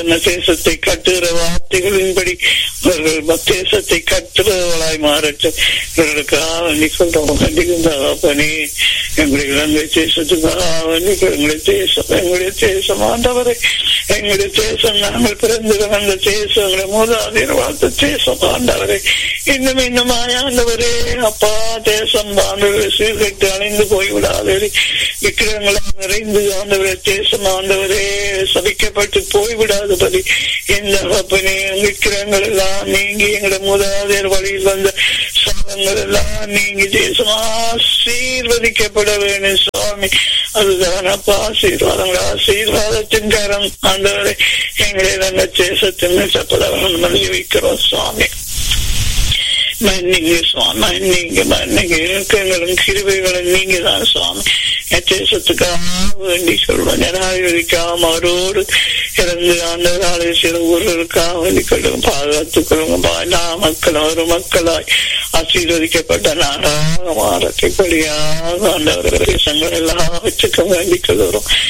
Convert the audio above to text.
சொன்ன தேசத்தை கட்டுகிற வார்த்தைகளின்படி அவர்கள் தேசத்தை கட்டுறவர்களாய் மாறட்டும் இவர்களுக்காக நிற்கின்றோம் கண்டிக்கின்றப்பனே எங்களுடைய இலங்கை தேசத்துக்காக எங்களுடைய தேசம் எங்களுடைய தேசம் ஆண்டவரை எங்களுடைய தேசம் நாங்கள் பிறந்து வந்த தேசம் எங்களுடைய மூதாதையர் வாழ்த்த தேசம் ஆண்டவரை இன்னும் இன்னும் ஆண்டவரே அப்பா தேசம் ஆண்டவரை சீர்கட்டு அணைந்து போய்விடாதே விக்கிரங்களால் நிறைந்து ஆண்டவரே தேசம் ஆண்டவரே சபிக்கப்பட்டு போய்விடாதபடி இந்த அப்பனே விக்கிரங்கள் எல்லாம் நீங்கி எங்களுடைய மூதாதையர் வழியில் வந்த சாதங்கள் எல்லாம் நீங்கி தேசம் ஆசீர்வதிக்கப்பட வேணும் சுவாமி அதுதான் அப்பா ஆசீர்வாதங்கள் ஆசீர்வாதத்தின் கரம் ஆண்டவரை எங்களை நாங்கள் தேசத்தின் சப்பதவர்கள் மதிய வைக்கிறோம் சுவாமி மன்னிங்க சுவாமி மன்னிங்க மன்னிங்க இலக்கங்களும் கிருபைகளும் நீங்க தான் சுவாமி தேசத்துக்காக வேண்டி சொல்வோம் ஜனாதிபதிக்காக அவரோடு இறந்து அந்த நாளை சில ஊர்களுக்காக வேண்டிக் கொள்ளுங்க பாதுகாத்துக் கொள்ளுங்க எல்லா மக்களும் ஒரு மக்களாய் ஆசீர்வதிக்கப்பட்ட நாடாக மாறத்தைப்படியாக அந்த தேசங்கள் எல்லாம் வச்சுக்க வேண்டிக் கொள்கிறோம்